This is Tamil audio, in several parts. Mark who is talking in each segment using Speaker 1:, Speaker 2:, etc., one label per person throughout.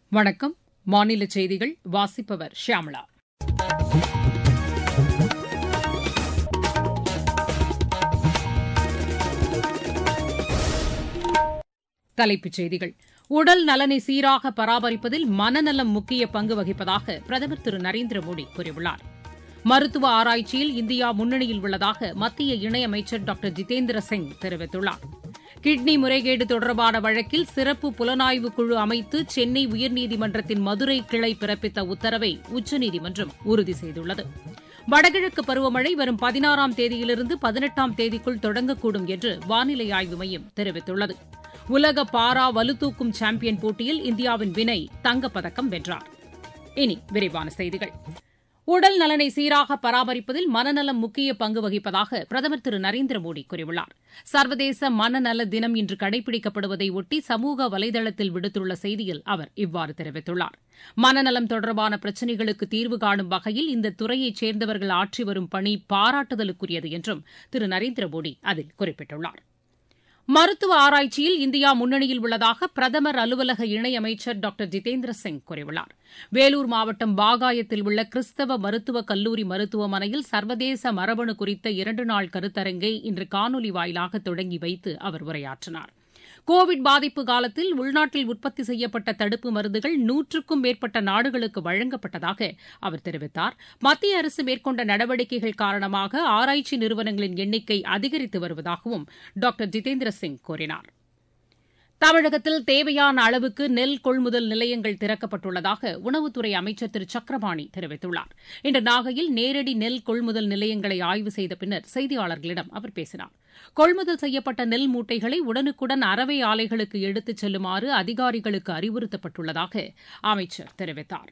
Speaker 1: வணக்கம் மாநில செய்திகள் வாசிப்பவர் ஷியாமளா தலைப்புச் செய்திகள் உடல் நலனை சீராக பராமரிப்பதில் மனநலம் முக்கிய பங்கு வகிப்பதாக பிரதமர் திரு நரேந்திர மோடி கூறியுள்ளார் மருத்துவ ஆராய்ச்சியில் இந்தியா முன்னணியில் உள்ளதாக மத்திய இணையமைச்சர் டாக்டர் ஜிதேந்திர சிங் தெரிவித்துள்ளார் கிட்னி முறைகேடு தொடர்பான வழக்கில் சிறப்பு புலனாய்வு குழு அமைத்து சென்னை உயர்நீதிமன்றத்தின் மதுரை கிளை பிறப்பித்த உத்தரவை உச்சநீதிமன்றம் உறுதி செய்துள்ளது வடகிழக்கு பருவமழை வரும் பதினாறாம் தேதியிலிருந்து பதினெட்டாம் தேதிக்குள் தொடங்கக்கூடும் என்று வானிலை ஆய்வு மையம் தெரிவித்துள்ளது உலக பாரா வலுதூக்கும் சாம்பியன் போட்டியில் இந்தியாவின் வினய் தங்கப்பதக்கம் வென்றார் இனி விரிவான செய்திகள் உடல் நலனை சீராக பராமரிப்பதில் மனநலம் முக்கிய பங்கு வகிப்பதாக பிரதமர் திரு நரேந்திர மோடி கூறியுள்ளார் சர்வதேச மனநல தினம் இன்று கடைபிடிக்கப்படுவதை ஒட்டி சமூக வலைதளத்தில் விடுத்துள்ள செய்தியில் அவர் இவ்வாறு தெரிவித்துள்ளார் மனநலம் தொடர்பான பிரச்சினைகளுக்கு தீர்வு காணும் வகையில் இந்த துறையைச் சேர்ந்தவர்கள் ஆற்றி வரும் பணி பாராட்டுதலுக்குரியது என்றும் திரு நரேந்திர மோடி அதில் குறிப்பிட்டுள்ளார் மருத்துவ ஆராய்ச்சியில் இந்தியா முன்னணியில் உள்ளதாக பிரதமர் அலுவலக இணையமைச்சர் டாக்டர் ஜிதேந்திர சிங் கூறியுள்ளார் வேலூர் மாவட்டம் பாகாயத்தில் உள்ள கிறிஸ்தவ மருத்துவக் கல்லூரி மருத்துவமனையில் சர்வதேச மரபணு குறித்த இரண்டு நாள் கருத்தரங்கை இன்று காணொலி வாயிலாக தொடங்கி வைத்து அவர் உரையாற்றினார் கோவிட் பாதிப்பு காலத்தில் உள்நாட்டில் உற்பத்தி செய்யப்பட்ட தடுப்பு மருந்துகள் நூற்றுக்கும் மேற்பட்ட நாடுகளுக்கு வழங்கப்பட்டதாக அவர் தெரிவித்தார் மத்திய அரசு மேற்கொண்ட நடவடிக்கைகள் காரணமாக ஆராய்ச்சி நிறுவனங்களின் எண்ணிக்கை அதிகரித்து வருவதாகவும் டாக்டர் ஜிதேந்திர சிங் கூறினார் தமிழகத்தில் தேவையான அளவுக்கு நெல் கொள்முதல் நிலையங்கள் திறக்கப்பட்டுள்ளதாக உணவுத்துறை அமைச்சர் திரு சக்கரபாணி தெரிவித்துள்ளார் இன்று நாகையில் நேரடி நெல் கொள்முதல் நிலையங்களை ஆய்வு செய்த பின்னர் செய்தியாளர்களிடம் அவர் பேசினார் கொள்முதல் செய்யப்பட்ட நெல் மூட்டைகளை உடனுக்குடன் அறவை ஆலைகளுக்கு எடுத்துச் செல்லுமாறு அதிகாரிகளுக்கு அறிவுறுத்தப்பட்டுள்ளதாக அமைச்சர் தெரிவித்தார்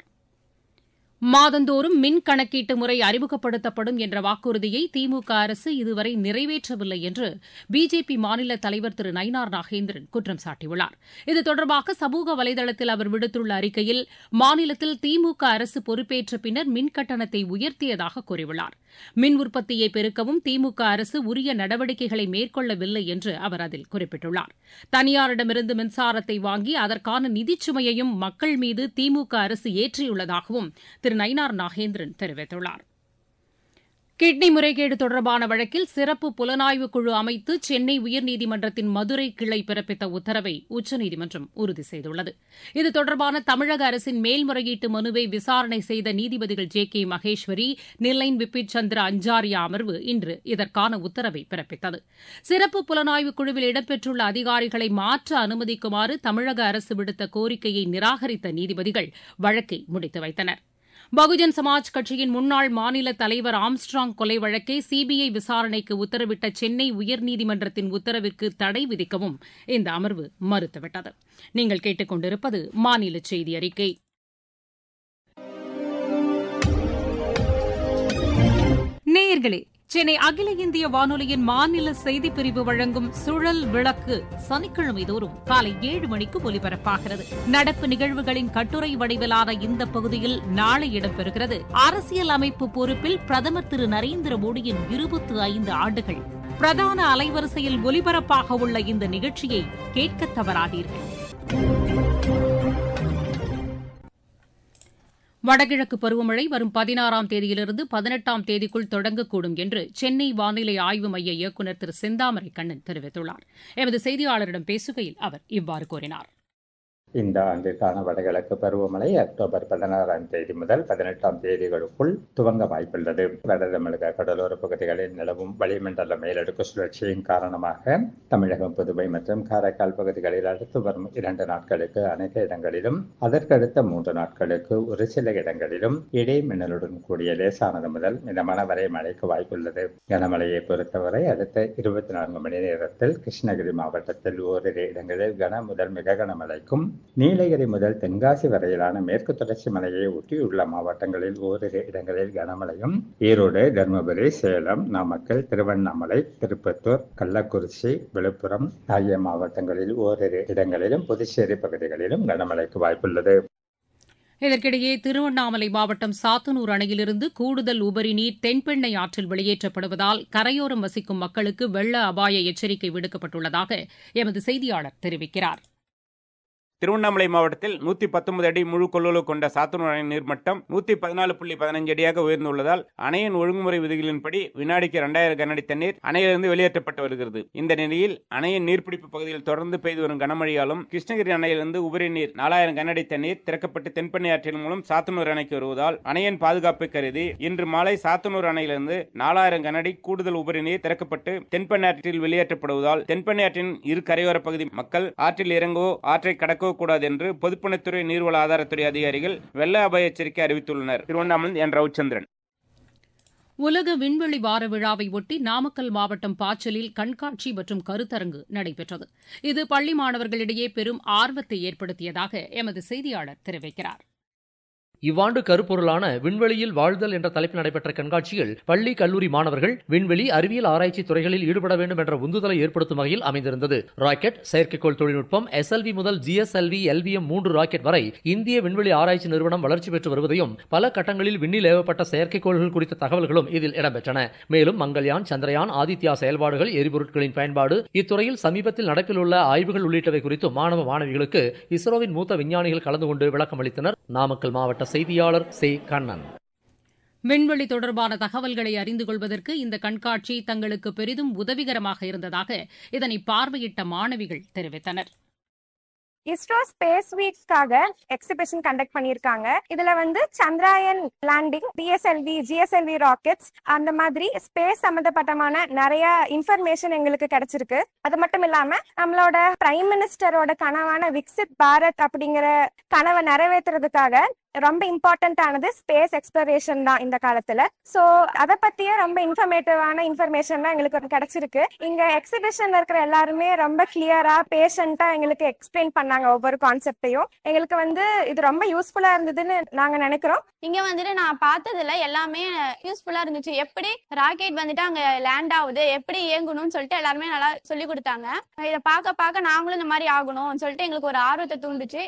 Speaker 1: மாதந்தோறும் மின் கணக்கீட்டு முறை அறிமுகப்படுத்தப்படும் என்ற வாக்குறுதியை திமுக அரசு இதுவரை நிறைவேற்றவில்லை என்று பிஜேபி மாநில தலைவர் திரு நயினார் நாகேந்திரன் குற்றம் சாட்டியுள்ளார் இது தொடர்பாக சமூக வலைதளத்தில் அவர் விடுத்துள்ள அறிக்கையில் மாநிலத்தில் திமுக அரசு பொறுப்பேற்ற பின்னர் மின் கட்டணத்தை உயர்த்தியதாக கூறியுள்ளார் மின் உற்பத்தியை பெருக்கவும் திமுக அரசு உரிய நடவடிக்கைகளை மேற்கொள்ளவில்லை என்று அவர் அதில் குறிப்பிட்டுள்ளார் தனியாரிடமிருந்து மின்சாரத்தை வாங்கி அதற்கான நிதிச்சுமையையும் மக்கள் மீது திமுக அரசு ஏற்றியுள்ளதாகவும் திரு நயினார் நாகேந்திரன் தெரிவித்துள்ளார் கிட்னி முறைகேடு தொடர்பான வழக்கில் சிறப்பு புலனாய்வு குழு அமைத்து சென்னை உயர்நீதிமன்றத்தின் மதுரை கிளை பிறப்பித்த உத்தரவை உச்சநீதிமன்றம் உறுதி செய்துள்ளது இது தொடர்பான தமிழக அரசின் மேல்முறையீட்டு மனுவை விசாரணை செய்த நீதிபதிகள் ஜே கே மகேஸ்வரி நிலைன் விபின் சந்திர அஞ்சாரியா அமர்வு இன்று இதற்கான உத்தரவை பிறப்பித்தது சிறப்பு புலனாய்வு குழுவில் இடம்பெற்றுள்ள அதிகாரிகளை மாற்ற அனுமதிக்குமாறு தமிழக அரசு விடுத்த கோரிக்கையை நிராகரித்த நீதிபதிகள் வழக்கை முடித்து வைத்தனா் பகுஜன் சமாஜ் கட்சியின் முன்னாள் மாநில தலைவர் ஆம்ஸ்ட்ராங் கொலை வழக்கை சிபிஐ விசாரணைக்கு உத்தரவிட்ட சென்னை உயர்நீதிமன்றத்தின் உத்தரவிற்கு தடை விதிக்கவும் இந்த அமர்வு மறுத்துவிட்டது நீங்கள் கேட்டுக் கொண்டிருப்பது மாநில செய்தி அறிக்கை நேயர்களே சென்னை அகில இந்திய வானொலியின் மாநில செய்திப் பிரிவு வழங்கும் சுழல் விளக்கு சனிக்கிழமை தோறும் காலை ஏழு மணிக்கு ஒலிபரப்பாகிறது நடப்பு நிகழ்வுகளின் கட்டுரை வடிவிலான இந்த பகுதியில் நாளை இடம்பெறுகிறது அரசியல் அமைப்பு பொறுப்பில் பிரதமர் திரு நரேந்திர மோடியின் இருபத்தி ஐந்து ஆண்டுகள் பிரதான அலைவரிசையில் ஒலிபரப்பாக உள்ள இந்த நிகழ்ச்சியை கேட்க தவறாதீர்கள் வடகிழக்கு பருவமழை வரும் பதினாறாம் தேதியிலிருந்து பதினெட்டாம் தேதிக்குள் தொடங்கக்கூடும் என்று சென்னை வானிலை ஆய்வு மைய இயக்குநர் திரு செந்தாமரை கண்ணன் தெரிவித்துள்ளார் எமது செய்தியாளரிடம் பேசுகையில் அவர் இவ்வாறு கூறினார்
Speaker 2: இந்த ஆண்டிற்கான வடகிழக்கு பருவமழை அக்டோபர் பதினாறாம் தேதி முதல் பதினெட்டாம் தேதிகளுக்குள் துவங்க வாய்ப்புள்ளது வட தமிழக கடலோர பகுதிகளில் நிலவும் வளிமண்டல மேலடுக்கு சுழற்சியின் காரணமாக தமிழகம் புதுவை மற்றும் காரைக்கால் பகுதிகளில் அடுத்து வரும் இரண்டு நாட்களுக்கு அனைத்து இடங்களிலும் அதற்கடுத்த மூன்று நாட்களுக்கு ஒரு சில இடங்களிலும் இடை மின்னலுடன் கூடிய லேசானது முதல் மிதமான வரை மழைக்கு வாய்ப்புள்ளது கனமழையை பொறுத்தவரை அடுத்த இருபத்தி நான்கு மணி நேரத்தில் கிருஷ்ணகிரி மாவட்டத்தில் ஓரிரு இடங்களில் கன முதல் மிக கனமழைக்கும் நீலகிரி முதல் தென்காசி வரையிலான மேற்கு தொடர்ச்சி மலையை ஒட்டியுள்ள மாவட்டங்களில் ஓரிரு இடங்களில் கனமழையும் ஈரோடு தருமபுரி சேலம் நாமக்கல் திருவண்ணாமலை திருப்பத்தூர் கள்ளக்குறிச்சி விழுப்புரம் ஆகிய மாவட்டங்களில் ஓரிரு இடங்களிலும் புதுச்சேரி பகுதிகளிலும் கனமழைக்கு வாய்ப்புள்ளது
Speaker 1: இதற்கிடையே திருவண்ணாமலை மாவட்டம் சாத்தனூர் அணையிலிருந்து கூடுதல் உபரி நீர் தென்பெண்ணை ஆற்றில் வெளியேற்றப்படுவதால் கரையோரம் வசிக்கும் மக்களுக்கு வெள்ள அபாய எச்சரிக்கை விடுக்கப்பட்டுள்ளதாக எமது செய்தியாளர் தெரிவிக்கிறார்
Speaker 3: திருவண்ணாமலை மாவட்டத்தில் நூத்தி பத்தொன்பது அடி முழு கொள்ளளவு கொண்ட சாத்தனூர் அணையின் நீர்மட்டம் நூத்தி பதினாலு புள்ளி பதினஞ்சு அடியாக உயர்ந்துள்ளதால் அணையின் ஒழுங்குமுறை விதிகளின்படி வினாடிக்கு இரண்டாயிரம் கனஅடி தண்ணீர் அணையிலிருந்து வெளியேற்றப்பட்டு வருகிறது இந்த நிலையில் அணையின் நீர்பிடிப்பு பகுதியில் தொடர்ந்து பெய்து வரும் கனமழையாலும் கிருஷ்ணகிரி அணையிலிருந்து உபரி நீர் நாலாயிரம் கனஅடி தண்ணீர் திறக்கப்பட்டு தென்பெண்ணை ஆற்றின் மூலம் சாத்தனூர் அணைக்கு வருவதால் அணையின் பாதுகாப்பை கருதி இன்று மாலை சாத்தனூர் அணையிலிருந்து நாலாயிரம் கனஅடி கூடுதல் உபரி நீர் திறக்கப்பட்டு தென்பெண்ணை ஆற்றில் வெளியேற்றப்படுவதால் தென்பெண்ணை ஆற்றின் இரு கரையோர பகுதி மக்கள் ஆற்றில் இறங்கவோ ஆற்றை கடக்கவோ கூடாது என்று பொதுப்பணித்துறை நீர்வள ஆதாரத்துறை அதிகாரிகள் வெள்ள அபாய எச்சரிக்கை அறிவித்துள்ளனர் திருவண்ணாமலை என் ரவிச்சந்திரன்
Speaker 1: உலக விண்வெளி வார விழாவை ஒட்டி நாமக்கல் மாவட்டம் பாச்சலில் கண்காட்சி மற்றும் கருத்தரங்கு நடைபெற்றது இது பள்ளி மாணவர்களிடையே பெரும் ஆர்வத்தை ஏற்படுத்தியதாக எமது செய்தியாளர் தெரிவிக்கிறார்
Speaker 4: இவ்வாண்டு கருப்பொருளான விண்வெளியில் வாழ்தல் என்ற தலைப்பில் நடைபெற்ற கண்காட்சியில் பள்ளி கல்லூரி மாணவர்கள் விண்வெளி அறிவியல் ஆராய்ச்சி துறைகளில் ஈடுபட வேண்டும் என்ற உந்துதலை ஏற்படுத்தும் வகையில் அமைந்திருந்தது ராக்கெட் செயற்கைக்கோள் தொழில்நுட்பம் எஸ்எல்வி முதல் ஜிஎஸ்எல்வி எல்விஎம் மூன்று ராக்கெட் வரை இந்திய விண்வெளி ஆராய்ச்சி நிறுவனம் வளர்ச்சி பெற்று வருவதையும் பல கட்டங்களில் விண்ணில் ஏவப்பட்ட செயற்கைக்கோள்கள் குறித்த தகவல்களும் இதில் இடம்பெற்றன மேலும் மங்கள்யான் சந்திரயான் ஆதித்யா செயல்பாடுகள் எரிபொருட்களின் பயன்பாடு இத்துறையில் சமீபத்தில் நடப்பில் உள்ள ஆய்வுகள் உள்ளிட்டவை குறித்து மாணவ மாணவிகளுக்கு இஸ்ரோவின் மூத்த விஞ்ஞானிகள் கலந்து கொண்டு விளக்கம் அளித்தனர் நாமக்கல் மாவட்ட செய்தியாளர் சே கண்ணன்
Speaker 1: விண்வெளி தொடர்பான தகவல்களை அறிந்து கொள்வதற்கு இந்த கண்காட்சி தங்களுக்கு பெரிதும் உதவிகரமாக இருந்ததாக இதனை பார்வையிட்ட மாணவிகள் தெரிவித்தனர்
Speaker 5: இஸ்ரோ ஸ்பேஸ் வீக்ஸ்க்காக எக்ஸிபிஷன் கண்டக்ட் பண்ணியிருக்காங்க இதுல வந்து Chandrayaan landing PSLV GSLV rockets அந்த மாதிரி ஸ்பேஸ் சம்பந்தப்பட்டமான நிறைய இன்ஃபர்மேஷன் எங்களுக்கு கிடைச்சிருக்கு அது மட்டும் இல்லாம நம்மளோட பிரைம் மினிஸ்டரோட கனவான விக்சித் பாரத் அப்படிங்கிற கனவை நிறைவேற்றுறதுக்காக ரொம்ப இம்பார்ட்டன்டானது ஸ்பேஸ் எக்ஸ்ப்ளரேஷன் தான் இந்த காலத்துல சோ அதை பத்தியே ரொம்ப இன்ஃபர்மேட்டிவான இன்ஃபர்மேஷன்லாம் எங்களுக்கு கிடைச்சிருக்கு இங்க எக்ஸிபிஷன்ல இருக்கிற எல்லாருமே ரொம்ப கிளியரா பேஷண்டா எங்களுக்கு எக்ஸ்பிளைன் பண்ணாங்க ஒவ்வொரு கான்செப்டையும் எங்களுக்கு வந்து இது ரொம்ப யூஸ்ஃபுல்லா இருந்ததுன்னு நாங்க நினைக்கிறோம்
Speaker 6: இங்க வந்துட்டு நான் பார்த்ததுல எல்லாமே யூஸ்ஃபுல்லா இருந்துச்சு எப்படி ராக்கெட் வந்துட்டு அங்க லேண்ட் ஆகுது எப்படி இயங்கணும்னு சொல்லிட்டு எல்லாருமே நல்லா சொல்லி கொடுத்தாங்க இதை பார்க்க பார்க்க நாங்களும் இந்த மாதிரி ஆகணும்னு சொல்லிட்டு எங்களுக்கு ஒரு ஆர்வத்தை தூண்டுச்சு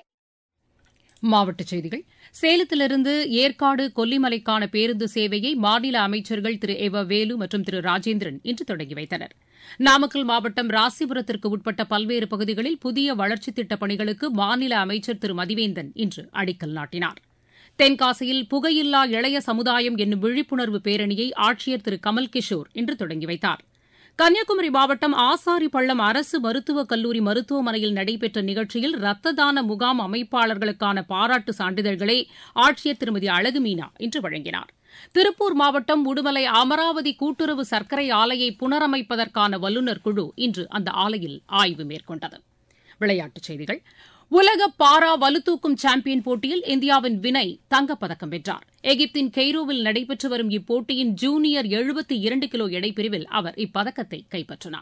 Speaker 1: மாவட்டச் செய்திகள் சேலத்திலிருந்து ஏற்காடு கொல்லிமலைக்கான பேருந்து சேவையை மாநில அமைச்சர்கள் திரு எவ வேலு மற்றும் திரு ராஜேந்திரன் இன்று தொடங்கி வைத்தனர் நாமக்கல் மாவட்டம் ராசிபுரத்திற்கு உட்பட்ட பல்வேறு பகுதிகளில் புதிய வளர்ச்சித் திட்டப் பணிகளுக்கு மாநில அமைச்சர் திரு மதிவேந்தன் இன்று அடிக்கல் நாட்டினார் தென்காசியில் புகையில்லா இளைய சமுதாயம் என்னும் விழிப்புணர்வு பேரணியை ஆட்சியர் திரு கமல் கிஷோர் இன்று தொடங்கி வைத்தார் கன்னியாகுமரி மாவட்டம் ஆசாரிப்பள்ளம் அரசு மருத்துவக் கல்லூரி மருத்துவமனையில் நடைபெற்ற நிகழ்ச்சியில் ரத்த தான முகாம் அமைப்பாளர்களுக்கான பாராட்டு சான்றிதழ்களை ஆட்சியர் திருமதி அழகுமீனா இன்று வழங்கினார் திருப்பூர் மாவட்டம் உடுமலை அமராவதி கூட்டுறவு சர்க்கரை ஆலையை புனரமைப்பதற்கான வல்லுநர் குழு இன்று அந்த ஆலையில் ஆய்வு மேற்கொண்டது விளையாட்டுச் செய்திகள் உலக பாரா வலுதூக்கும் சாம்பியன் போட்டியில் இந்தியாவின் வினய் தங்கப்பதக்கம் வென்றார் எகிப்தின் கெய்ரோவில் நடைபெற்று வரும் இப்போட்டியின் ஜூனியர் எழுபத்தி இரண்டு கிலோ எடைப்பிரிவில் அவர் இப்பதக்கத்தை கைப்பற்றினார்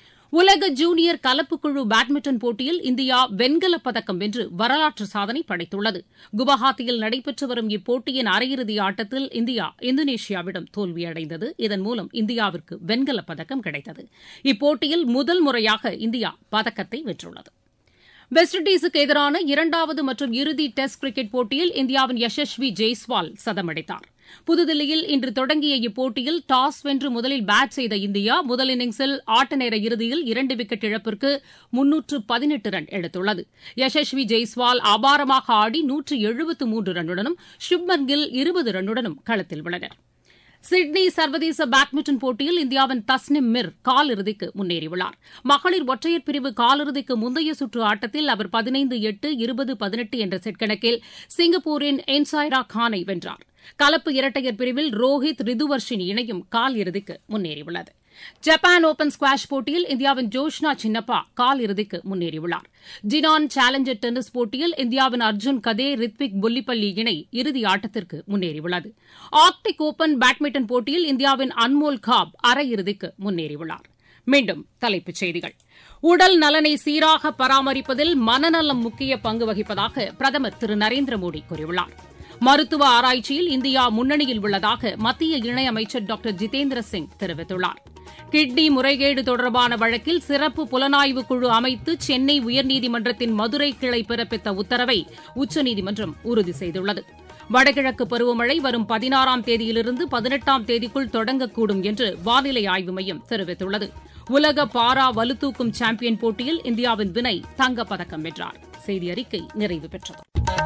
Speaker 1: உலக ஜூனியர் கலப்புக்குழு பேட்மிண்டன் போட்டியில் இந்தியா வெண்கலப் பதக்கம் வென்று வரலாற்று சாதனை படைத்துள்ளது குவஹாத்தியில் நடைபெற்று வரும் இப்போட்டியின் அரையிறுதி ஆட்டத்தில் இந்தியா இந்தோனேஷியாவிடம் தோல்வியடைந்தது இதன் மூலம் இந்தியாவிற்கு வெண்கலப் பதக்கம் கிடைத்தது இப்போட்டியில் முதல் முறையாக இந்தியா பதக்கத்தை வென்றுள்ளது வெஸ்ட் இண்டீஸுக்கு எதிரான இரண்டாவது மற்றும் இறுதி டெஸ்ட் கிரிக்கெட் போட்டியில் இந்தியாவின் யசஸ்வி ஜெய்ஸ்வால் சதமடித்தார் புதுதில்லியில் இன்று தொடங்கிய இப்போட்டியில் டாஸ் வென்று முதலில் பேட் செய்த இந்தியா முதல் இன்னிங்ஸில் ஆட்ட நேர இறுதியில் இரண்டு விக்கெட் இழப்பிற்கு முன்னூற்று பதினெட்டு ரன் எடுத்துள்ளது யசஸ்வி ஜெய்ஸ்வால் அபாரமாக ஆடி நூற்று எழுபத்து மூன்று ரன்னுடனும் சுப்மன் கில் இருபது ரன்னுடனும் களத்தில் உள்ளனர் சிட்னி சர்வதேச பேட்மிண்டன் போட்டியில் இந்தியாவின் தஸ்னிம் மிர் காலிறுதிக்கு முன்னேறியுள்ளார் மகளிர் ஒற்றையர் பிரிவு காலிறுதிக்கு முந்தைய சுற்று ஆட்டத்தில் அவர் பதினைந்து எட்டு இருபது பதினெட்டு என்ற செட் கணக்கில் சிங்கப்பூரின் என்சாய்ரா கானை வென்றார் கலப்பு இரட்டையர் பிரிவில் ரோஹித் ரிதுவர்ஷினி இணையும் கால் இறுதிக்கு முன்னேறியுள்ளது ஜப்பான் ஓபன் ஸ்குவாஷ் போட்டியில் இந்தியாவின் ஜோஷ்னா சின்னப்பா கால் இறுதிக்கு முன்னேறியுள்ளார் ஜினான் சேலஞ்சர் டென்னிஸ் போட்டியில் இந்தியாவின் அர்ஜுன் கதே ரித்விக் புல்லிப்பள்ளி இணை இறுதி ஆட்டத்திற்கு முன்னேறியுள்ளது ஆர்க்டிக் ஓபன் பேட்மிண்டன் போட்டியில் இந்தியாவின் அன்மோல் காப் அரையிறுதிக்கு முன்னேறியுள்ளார் மீண்டும் தலைப்புச் செய்திகள் உடல் நலனை சீராக பராமரிப்பதில் மனநலம் முக்கிய பங்கு வகிப்பதாக பிரதமர் திரு நரேந்திர மோடி கூறியுள்ளார் மருத்துவ ஆராய்ச்சியில் இந்தியா முன்னணியில் உள்ளதாக மத்திய இணையமைச்சர் டாக்டர் ஜிதேந்திர சிங் தெரிவித்துள்ளார் கிட்னி முறைகேடு தொடர்பான வழக்கில் சிறப்பு புலனாய்வு குழு அமைத்து சென்னை உயர்நீதிமன்றத்தின் மதுரை கிளை பிறப்பித்த உத்தரவை உச்சநீதிமன்றம் உறுதி செய்துள்ளது வடகிழக்கு பருவமழை வரும் பதினாறாம் தேதியிலிருந்து பதினெட்டாம் தேதிக்குள் தொடங்கக்கூடும் என்று வானிலை ஆய்வு மையம் தெரிவித்துள்ளது உலக பாரா வலுதூக்கும் சாம்பியன் போட்டியில் இந்தியாவின் வினய் தங்கப்பதக்கம் வென்றார் செய்தி அறிக்கை நிறைவு பெற்றது